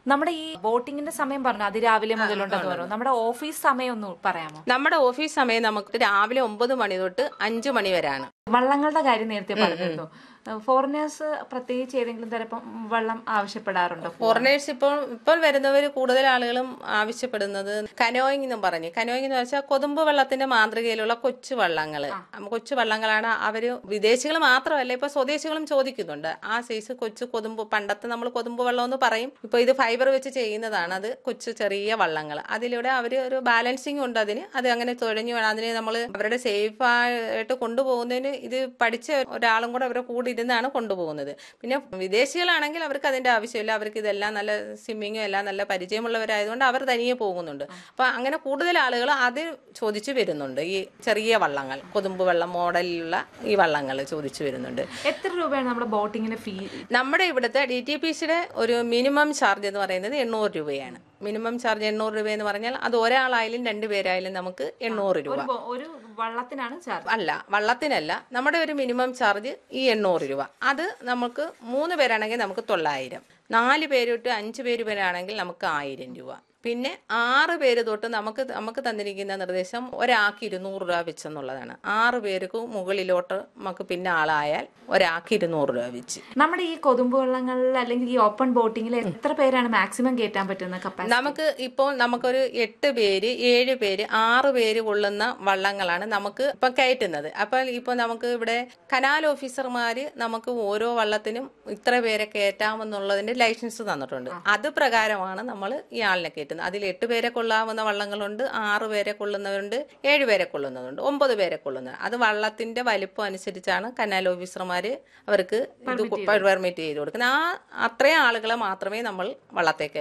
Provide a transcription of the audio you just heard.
നമ്മുടെ ഈ ബോട്ടിങ്ങിന്റെ സമയം പറഞ്ഞു അതിരാവിലെ മുതലുണ്ടെന്ന് പറഞ്ഞു നമ്മുടെ ഓഫീസ് സമയം ഒന്ന് പറയാമോ നമ്മുടെ ഓഫീസ് സമയം നമുക്ക് രാവിലെ ഒമ്പത് മണി തൊട്ട് അഞ്ചു മണി വരെയാണ് വള്ളങ്ങളുടെ കാര്യം നേരത്തെ പറഞ്ഞിരുന്നു ഫോറിനേഴ്സ് പ്രത്യേകിച്ച് ഏതെങ്കിലും തരം വെള്ളം ആവശ്യപ്പെടാറുണ്ടോ ഫോറിനേഴ്സ് ഇപ്പോൾ ഇപ്പോൾ വരുന്നവർ കൂടുതൽ ആളുകളും ആവശ്യപ്പെടുന്നത് കനോയിങ് എന്നും പറഞ്ഞ് കനോയിങ് എന്ന് വെച്ചാൽ കൊതുമ്പ് വെള്ളത്തിന്റെ മാതൃകയിലുള്ള കൊച്ചു വള്ളങ്ങൾ കൊച്ചു വള്ളങ്ങളാണ് അവര് വിദേശികൾ മാത്രമല്ല ഇപ്പൊ സ്വദേശികളും ചോദിക്കുന്നുണ്ട് ആ സൈസ് കൊച്ചു കൊതുമ്പ് പണ്ടത്തെ നമ്മൾ കൊതുമ്പ് വെള്ളം എന്ന് പറയും ഇപ്പൊ ഇത് ഫൈബർ വെച്ച് ചെയ്യുന്നതാണ് അത് കൊച്ചു ചെറിയ വള്ളങ്ങൾ അതിലൂടെ അവർ ഒരു ബാലൻസിങ് ഉണ്ട് അതിന് അത് അങ്ങനെ തുഴഞ്ഞു വേണം അതിന് നമ്മൾ അവരുടെ സേഫ് ആയിട്ട് കൊണ്ടുപോകുന്നതിന് ഇത് പഠിച്ച ഒരാളും കൂടെ അവരുടെ കൂടെ ഇരുന്നാണ് കൊണ്ടുപോകുന്നത് പിന്നെ വിദേശികളാണെങ്കിൽ അവർക്ക് അതിന്റെ ആവശ്യമില്ല അവർക്ക് ഇതെല്ലാം നല്ല സ്വിമ്മിങ്ങും എല്ലാം നല്ല പരിചയമുള്ളവരായതുകൊണ്ട് അവർ തനിയെ പോകുന്നുണ്ട് അപ്പൊ അങ്ങനെ കൂടുതൽ ആളുകൾ അത് ചോദിച്ചു വരുന്നുണ്ട് ഈ ചെറിയ വള്ളങ്ങൾ കൊതുമ്പ് വെള്ളം മോഡലിലുള്ള ഈ വള്ളങ്ങൾ ചോദിച്ചു വരുന്നുണ്ട് എത്ര രൂപയാണ് നമ്മുടെ ബോട്ടിങ്ങിന് ഫീ നമ്മുടെ ഇവിടുത്തെ ഡി ടി പി സിയുടെ ഒരു മിനിമം ചാർജ് എന്ന് പറയുന്നത് എണ്ണൂറ് രൂപയാണ് മിനിമം ചാർജ് എണ്ണൂറ് രൂപ എന്ന് പറഞ്ഞാൽ അത് ഒരാളായാലും രണ്ടുപേരായാലും നമുക്ക് എണ്ണൂറ് രൂപ ഒരു ബോ- ഒരു വള്ളത്തിനാണ് ചാർജ് അല്ല വള്ളത്തിനല്ല നമ്മുടെ ഒരു മിനിമം ചാർജ് ഈ എണ്ണൂറ് രൂപ അത് നമുക്ക് മൂന്ന് പേരാണെങ്കിൽ നമുക്ക് തൊള്ളായിരം നാല് പേര് തൊട്ട് അഞ്ച് പേര് വരാണെങ്കിൽ നമുക്ക് ആയിരം രൂപ പിന്നെ ആറ് പേര് തൊട്ട് നമുക്ക് നമുക്ക് തന്നിരിക്കുന്ന നിർദ്ദേശം ഒരാൾക്ക് ഇരുന്നൂറ് രൂപ വെച്ചെന്നുള്ളതാണ് ആറ് പേർക്ക് മുകളിലോട്ട് നമുക്ക് പിന്നെ ആളായാൽ ഒരാൾക്ക് ഇരുന്നൂറ് രൂപ വെച്ച് നമ്മുടെ ഈ കൊതുമ്പ് വള്ളങ്ങളിൽ അല്ലെങ്കിൽ ഈ ഓപ്പൺ ബോട്ടിങ്ങിൽ എത്ര പേരാണ് മാക്സിമം കയറ്റാൻ പറ്റുന്ന കപ്പാസിറ്റി നമുക്ക് ഇപ്പോൾ നമുക്കൊരു എട്ട് പേര് ഏഴ് പേര് ആറ് പേര് കൊള്ളുന്ന വള്ളങ്ങളാണ് നമുക്ക് ഇപ്പൊ കയറ്റുന്നത് അപ്പോൾ ഇപ്പോൾ നമുക്ക് ഇവിടെ കനാൽ ഓഫീസർമാര് നമുക്ക് ഓരോ വള്ളത്തിനും ഇത്ര പേരെ കയറ്റാമെന്നുള്ളതിന്റെ ലൈസൻസ് തന്നിട്ടുണ്ട് അത് പ്രകാരമാണ് നമ്മൾ ഈ ആളിനെ കയറ്റുന്നത് അതിൽ എട്ട് പേരെ കൊള്ളാവുന്ന വള്ളങ്ങളുണ്ട് ആറ് പേരെ കൊള്ളുന്നവരുണ്ട് ഏഴ് പേരെ കൊള്ളുന്നതുണ്ട് ഒമ്പത് പേരെ കൊള്ളുന്നത് അത് വള്ളത്തിന്റെ വലിപ്പം അനുസരിച്ചാണ് കനാൽ ഓഫീസർമാര് അവർക്ക് ഇത് പെർമിറ്റ് ചെയ്ത് കൊടുക്കുന്നത് ആ അത്രയും ആളുകളെ മാത്രമേ നമ്മൾ വള്ളത്തേക്ക്